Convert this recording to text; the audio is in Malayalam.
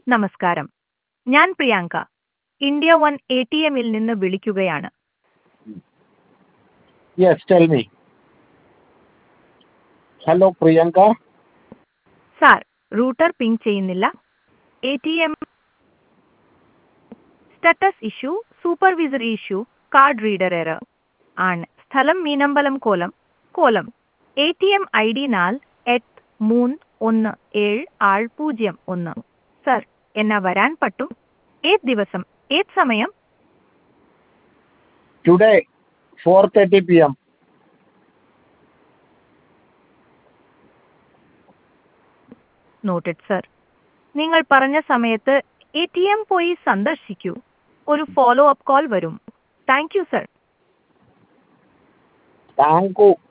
നമസ്കാരം ഞാൻ Priyanka India one A T എമ്മിൽ നിന്ന് വിളിക്കുകയാണ് Yes, tell me. Hello, Priyanka. Sir router ping ചെയ്യുന്നില്ല A T M status issue supervisor issue card reader error ആണ് സ്ഥലം മീനമ്പലം കോലം കോലം A T M I D നാൽ എട്ട് മൂന്ന് ഒന്ന് ഏഴ് ആറ് പൂജ്യം ഒന്ന് സർ എന്നാ വരാൻ പറ്റും ഏത് ദിവസം ഏത് സമയം Today, 4:30 p.m. നോട്ടഡ് സർ നിങ്ങൾ പറഞ്ഞ സമയത്ത് എ ടി എം പോയി സന്ദർശിക്കൂ ഒരു ഫോളോ അപ്പ് കോൾ വരും thank you sir Thank you.